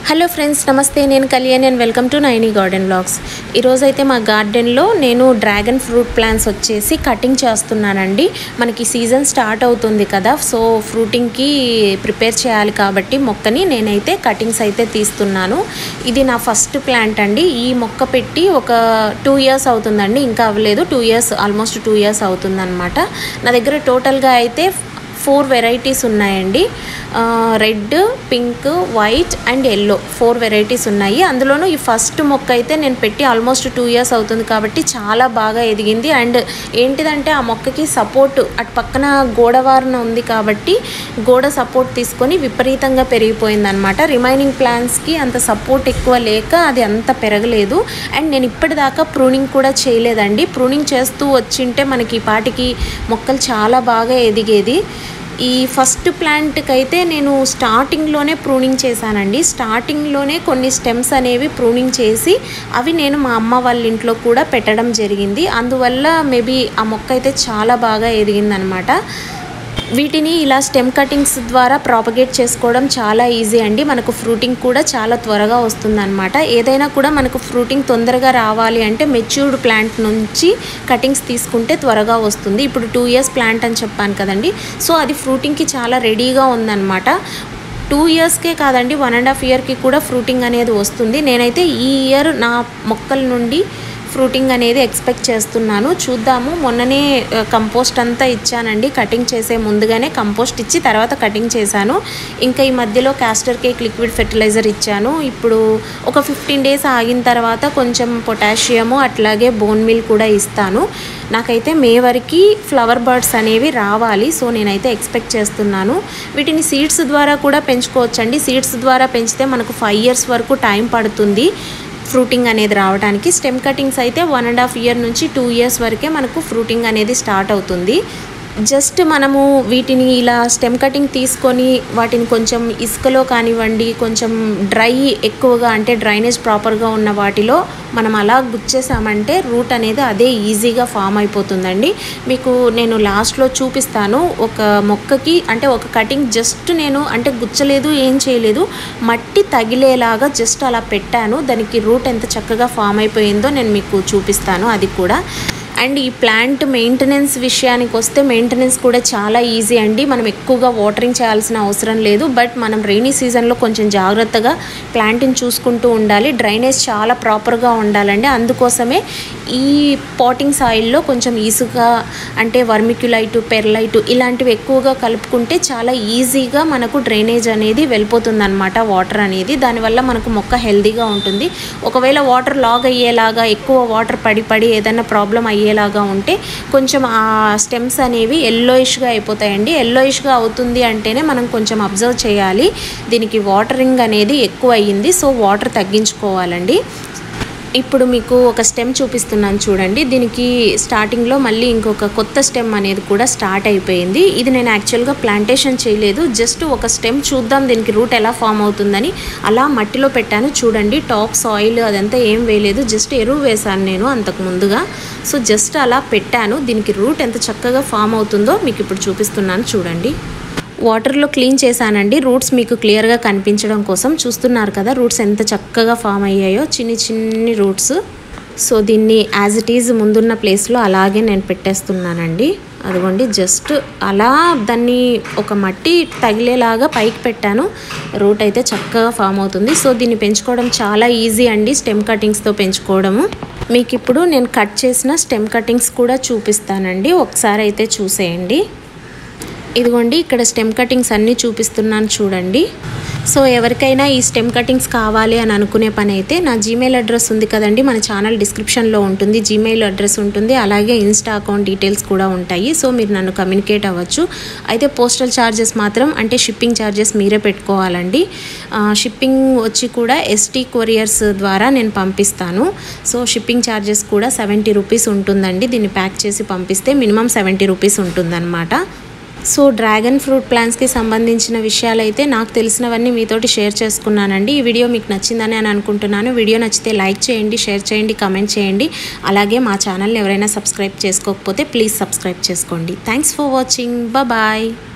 hello friends నమస్తే నేను Kalyani and welcome to Naini garden vlogs ఈరోజైతే మా గార్డెన్లో నేను డ్రాగన్ ఫ్రూట్ ప్లాంట్స్ వచ్చేసి కటింగ్ చేస్తున్నానండి మనకి సీజన్ స్టార్ట్ అవుతుంది కదా సో ఫ్రూటింగ్కి ప్రిపేర్ చేయాలి కాబట్టి మొక్కని నేనైతే కటింగ్స్ అయితే తీస్తున్నాను ఇది నా ఫస్ట్ ప్లాంట్ అండి ఈ మొక్క పెట్టి ఒక టూ ఇయర్స్ అవుతుందండి ఇంకా అవ్వలేదు two years almost two years అవుతుందన్నమాట నా దగ్గర టోటల్గా అయితే ఫోర్ వెరైటీస్ ఉన్నాయండి red pink white and yellow four varieties ఉన్నాయి అందులోనూ ఈ ఫస్ట్ మొక్క అయితే నేను పెట్టి ఆల్మోస్ట్ టూ ఇయర్స్ అవుతుంది కాబట్టి చాలా బాగా ఎదిగింది అండ్ ఏంటిదంటే ఆ మొక్కకి సపోర్ట్ అటు పక్కన గోడవారణ ఉంది కాబట్టి గోడ సపోర్ట్ తీసుకొని విపరీతంగా పెరిగిపోయింది అనమాట రిమైనింగ్ ప్లాంట్స్కి అంత సపోర్ట్ ఎక్కువ లేక అది అంత పెరగలేదు అండ్ నేను ఇప్పటిదాకా ప్రూనింగ్ కూడా చేయలేదండి ప్రూనింగ్ చేస్తూ వచ్చింటే మనకి ఈ పాటికి మొక్కలు చాలా బాగా ఎదిగేది ఈ ఫస్ట్ ప్లాంట్కి అయితే నేను స్టార్టింగ్లోనే ప్రూనింగ్ చేశానండి స్టార్టింగ్లోనే కొన్ని స్టెమ్స్ అనేవి ప్రూనింగ్ చేసి అవి నేను మా అమ్మ వాళ్ళ ఇంట్లో కూడా పెట్టడం జరిగింది అందువల్ల మేబీ ఆ మొక్క అయితే చాలా బాగా ఎదిగిందనమాట వీటిని ఇలా స్టెమ్ కటింగ్స్ ద్వారా ప్రాపగేట్ చేసుకోవడం చాలా ఈజీ అండి మనకు ఫ్రూటింగ్ కూడా చాలా త్వరగా వస్తుందన్నమాట ఏదైనా కూడా మనకు ఫ్రూటింగ్ తొందరగా రావాలి అంటే మెచ్యూర్డ్ ప్లాంట్ నుంచి కటింగ్స్ తీసుకుంటే త్వరగా వస్తుంది ఇప్పుడు టూ ఇయర్స్ ప్లాంట్ అని చెప్పాను కదండి సో అది ఫ్రూటింగ్కి చాలా రెడీగా ఉందన్నమాట టూ ఇయర్స్కే కాదండి వన్ అండ్ హాఫ్ ఇయర్కి కూడా ఫ్రూటింగ్ అనేది వస్తుంది నేనైతే ఈ ఇయర్ నా మొక్కల నుండి ఫ్రూటింగ్ అనేది ఎక్స్పెక్ట్ చేస్తున్నాను చూద్దాము మొన్ననే కంపోస్ట్ అంతా ఇచ్చానండి కటింగ్ చేసే ముందుగానే కంపోస్ట్ ఇచ్చి తర్వాత కటింగ్ చేశాను ఇంకా ఈ మధ్యలో క్యాస్టర్ కేక్ లిక్విడ్ ఫెర్టిలైజర్ ఇచ్చాను ఇప్పుడు ఒక ఫిఫ్టీన్ డేస్ ఆగిన తర్వాత కొంచెం పొటాషియము అట్లాగే బోన్ మిల్ కూడా ఇస్తాను నాకైతే మే వరకు ఫ్లవర్ బర్డ్స్ అనేవి రావాలి సో నేనైతే ఎక్స్పెక్ట్ చేస్తున్నాను వీటిని సీడ్స్ ద్వారా కూడా పెంచుకోవచ్చండి సీడ్స్ ద్వారా పెంచితే మనకు ఫైవ్ ఇయర్స్ వరకు టైం పడుతుంది ఫ్రూటింగ్ అనేది రావడానికి స్టెమ్ కటింగ్స్ అయితే వన్ అండ్ హాఫ్ ఇయర్ నుంచి టూ ఇయర్స్ వరకే మనకు ఫ్రూటింగ్ అనేది స్టార్ట్ అవుతుంది జస్ట్ మనము వీటిని ఇలా స్టెమ్ కటింగ్ తీసుకొని వాటిని కొంచెం ఇసుకలో కానివ్వండి కొంచెం డ్రై ఎక్కువగా అంటే డ్రైనేజ్ ప్రాపర్గా ఉన్న వాటిలో మనం అలా గుచ్చేసామంటే రూట్ అనేది అదే ఈజీగా ఫామ్ అయిపోతుందండి మీకు నేను లాస్ట్లో చూపిస్తాను ఒక మొక్కకి అంటే ఒక కటింగ్ జస్ట్ నేను అంటే గుచ్చలేదు ఏం చేయలేదు మట్టి తగిలేలాగా జస్ట్ అలా పెట్టాను దానికి రూట్ ఎంత చక్కగా ఫామ్ అయిపోయిందో నేను మీకు చూపిస్తాను అది కూడా అండ్ ఈ ప్లాంట్ మెయింటెనెన్స్ విషయానికి వస్తే మెయింటెనెన్స్ కూడా చాలా ఈజీ అండి మనం ఎక్కువగా వాటరింగ్ చేయాల్సిన అవసరం లేదు బట్ మనం రైనీ సీజన్లో కొంచెం జాగ్రత్తగా ప్లాంట్ని చూసుకుంటూ ఉండాలి డ్రైనేజ్ చాలా ప్రాపర్గా ఉండాలండి అందుకోసమే ఈ పాటింగ్ సాయిల్లో కొంచెం ఇసుక అంటే వర్మిక్యులైటు పెర్లైటు ఇలాంటివి ఎక్కువగా కలుపుకుంటే చాలా ఈజీగా మనకు డ్రైనేజ్ అనేది వెళ్ళిపోతుందన్నమాట వాటర్ అనేది దానివల్ల మనకు మొక్క హెల్దీగా ఉంటుంది ఒకవేళ వాటర్ లాగ్ అయ్యేలాగా ఎక్కువ వాటర్ పడి పడి ఏదైనా ప్రాబ్లం అయ్యేలాగా ఉంటే కొంచెం ఆ స్టెమ్స్ అనేవి ఎల్లోయిష్గా అయిపోతాయండి ఎల్లోయిష్గా అవుతుంది అంటేనే మనం కొంచెం అబ్జర్వ్ చేయాలి దీనికి వాటరింగ్ అనేది ఎక్కువ అయ్యింది సో వాటర్ తగ్గించుకోవాలండి ఇప్పుడు మీకు ఒక స్టెమ్ చూపిస్తున్నాను చూడండి దీనికి స్టార్టింగ్లో మళ్ళీ ఇంకొక కొత్త స్టెమ్ అనేది కూడా స్టార్ట్ అయిపోయింది ఇది నేను యాక్చువల్గా ప్లాంటేషన్ చేయలేదు జస్ట్ ఒక స్టెమ్ చూద్దాం దీనికి రూట్ ఎలా ఫామ్ అవుతుందని అలా మట్టిలో పెట్టాను చూడండి టాప్ సాయిల్ అదంతా ఏం వేయలేదు జస్ట్ ఎరువు వేశాను నేను అంతకు ముందుగా సో జస్ట్ అలా పెట్టాను దీనికి రూట్ ఎంత చక్కగా ఫామ్ అవుతుందో మీకు ఇప్పుడు చూపిస్తున్నాను చూడండి వాటర్లో క్లీన్ చేశానండి రూట్స్ మీకు క్లియర్గా కనిపించడం కోసం చూస్తున్నారు కదా రూట్స్ ఎంత చక్కగా ఫామ్ అయ్యాయో చిన్ని చిన్ని రూట్స్ సో దీన్ని యాజ్ ఇట్ ఈజ్ ముందున్న ప్లేస్లో అలాగే నేను పెట్టేస్తున్నానండి అదిగోండి జస్ట్ అలా దాన్ని ఒక మట్టి తగిలేలాగా పైకి పెట్టాను రూట్ అయితే చక్కగా ఫామ్ అవుతుంది సో దీన్ని పెంచుకోవడం చాలా ఈజీ అండి స్టెమ్ కటింగ్స్తో పెంచుకోవడము మీకు ఇప్పుడు నేను కట్ చేసిన స్టెమ్ కటింగ్స్ కూడా చూపిస్తానండి ఒకసారి అయితే చూసేయండి ఇదిగోండి ఇక్కడ స్టెమ్ కటింగ్స్ అన్నీ చూపిస్తున్నాను చూడండి సో ఎవరికైనా ఈ స్టెమ్ కటింగ్స్ కావాలి అని అనుకునే పని అయితే నా జీమెయిల్ అడ్రస్ ఉంది కదండి మన ఛానల్ డిస్క్రిప్షన్లో ఉంటుంది జీమెయిల్ అడ్రస్ ఉంటుంది అలాగే ఇన్స్టా అకౌంట్ డీటెయిల్స్ కూడా ఉంటాయి సో మీరు నన్ను కమ్యూనికేట్ అవ్వచ్చు అయితే పోస్టల్ ఛార్జెస్ మాత్రం అంటే షిప్పింగ్ ఛార్జెస్ మీరే పెట్టుకోవాలండి షిప్పింగ్ వచ్చి కూడా ఎస్టీ కొరియర్స్ ద్వారా నేను పంపిస్తాను సో షిప్పింగ్ ఛార్జెస్ కూడా సెవెంటీ రూపీస్ ఉంటుందండి దీన్ని ప్యాక్ చేసి పంపిస్తే మినిమం సెవెంటీ రూపీస్ ఉంటుందన్నమాట సో డ్రాగన్ ఫ్రూట్ ప్లాంట్స్కి సంబంధించిన విషయాలు అయితే నాకు తెలిసినవన్నీ మీతోటి షేర్ చేసుకున్నానండి ఈ వీడియో మీకు నచ్చిందని అని అనుకుంటున్నాను వీడియో నచ్చితే లైక్ చేయండి షేర్ చేయండి కమెంట్ చేయండి అలాగే మా ఛానల్ని ఎవరైనా సబ్స్క్రైబ్ చేసుకోకపోతే ప్లీజ్ సబ్స్క్రైబ్ చేసుకోండి థ్యాంక్స్ ఫర్ వాచింగ్ బాయ్